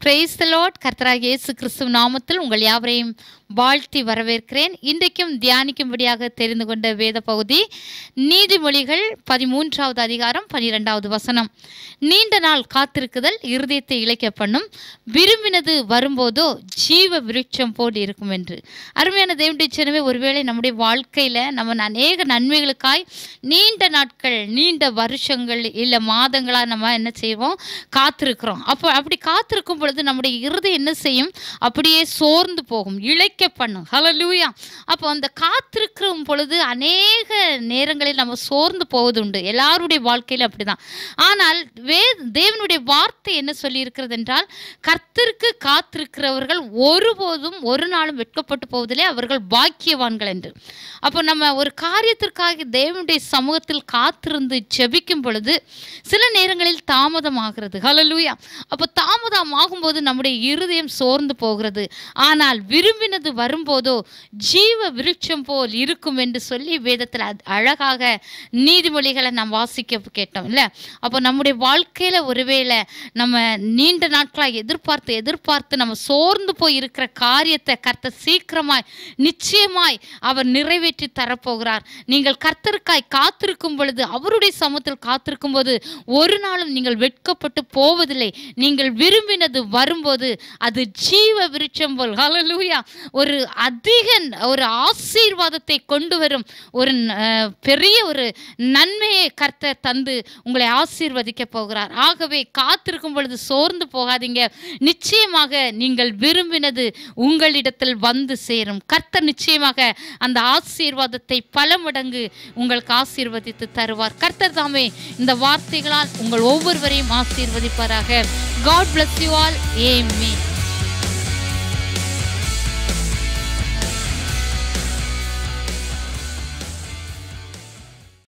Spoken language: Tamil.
பிரைஸ் த லார்ட் கர்த்தராக இயேசு கிறிஸ்துவ நாமத்தில் உங்கள் யாவரையும் வாழ்த்தி வரவேற்கிறேன் இன்றைக்கும் தியானிக்கும்படியாக தெரிந்து கொண்ட வேத பகுதி நீதிமொழிகள் பதிமூன்றாவது அதிகாரம் பனிரெண்டாவது வசனம் நீண்ட நாள் காத்திருக்குதல் இருதயத்தை இழைக்க பண்ணும் விரும்பினது வரும்போதோ ஜீவ விருட்சம் போல் இருக்கும் என்று அருமையான தேவனுடைய சின்னமே ஒருவேளை நம்முடைய வாழ்க்கையில் நம்ம அநேக நன்மைகளுக்காய் நீண்ட நாட்கள் நீண்ட வருஷங்கள் இல்லை மாதங்களாக நம்ம என்ன செய்வோம் காத்திருக்கிறோம் அப்போ அப்படி காத்திருக்கும் பொழுது நம்முடைய இருதயம் என்ன செய்யும் அப்படியே சோர்ந்து போகும் இழைக்க பண்ணும் ஹலலூயா அப்போ அந்த காத்திருக்கும் பொழுது அநேக நேரங்களில் நம்ம சோர்ந்து போவது உண்டு எல்லாருடைய வாழ்க்கையில அப்படிதான் ஆனால் வே தேவனுடைய வார்த்தை என்ன சொல்லி இருக்கிறது என்றால் கர்த்தருக்கு காத்திருக்கிறவர்கள் ஒருபோதும் ஒரு நாளும் வெட்கப்பட்டு போவதிலே அவர்கள் பாக்கியவான்கள் என்று அப்போ நம்ம ஒரு காரியத்திற்காக தேவனுடைய சமூகத்தில் காத்திருந்து ஜெபிக்கும் பொழுது சில நேரங்களில் தாமதமாகிறது ஹலலூயா அப்போ தாமதம் ஆகும்போது நம்முடைய இருதயம் சோர்ந்து போகிறது ஆனால் விரும்பினது வரும்போதோ ஜீவ விருட்சம் போல் இருக்கும் என்று சொல்லி வேதத்தில் அ- அழகாக நீதிமொழிகளை நாம் வாசிக்க கேட்டோம் இல்லை அப்போ நம்முடைய வாழ்க்கையில் ஒருவேளை நம்ம நீண்ட நாட்களாக எதிர்பார்த்து எதிர்பார்த்து நம்ம சோர்ந்து போய் இருக்கிற காரியத்தை கர்த்தர் சீக்கிரமாய் நிச்சயமாய் அவர் நிறைவேற்றி தரப்போகிறார் நீங்கள் கர்த்தருக்காய் காத்திருக்கும் பொழுது அவருடைய சமூகத்தில் காத்திருக்கும் போது ஒரு நாளும் நீங்கள் வெட்கப்பட்டு போவதில்லை நீங்கள் விரும்பினது வரும்போது அது ஜீவ விருட்சம் போல் ஹalleluya ஒரு அதிக ஒரு ஆசீர்வாதத்தை கொண்டு வரும் ஒரு அஹ், பெரிய ஒரு நன்மையை கர்த்தர் தந்து உங்களை ஆசீர்வதிக்க போகிறார் ஆகவே காத்திருக்கும் பொழுது சோர்ந்து போகாதீங்க நிச்சயமாக நீங்கள் விரும்பினது உங்களிடத்தில் வந்து சேரும் கர்த்தர் நிச்சயமாக அந்த ஆசீர்வாதத்தை பல மடங்கு உங்களுக்கு ஆசீர்வதித்து தருவார் கர்த்தர் தாமே இந்த வார்த்தைகளால் உங்கள் ஒவ்வொருவரையும் ஆசீர்வதிப்பாராக God bless you all amen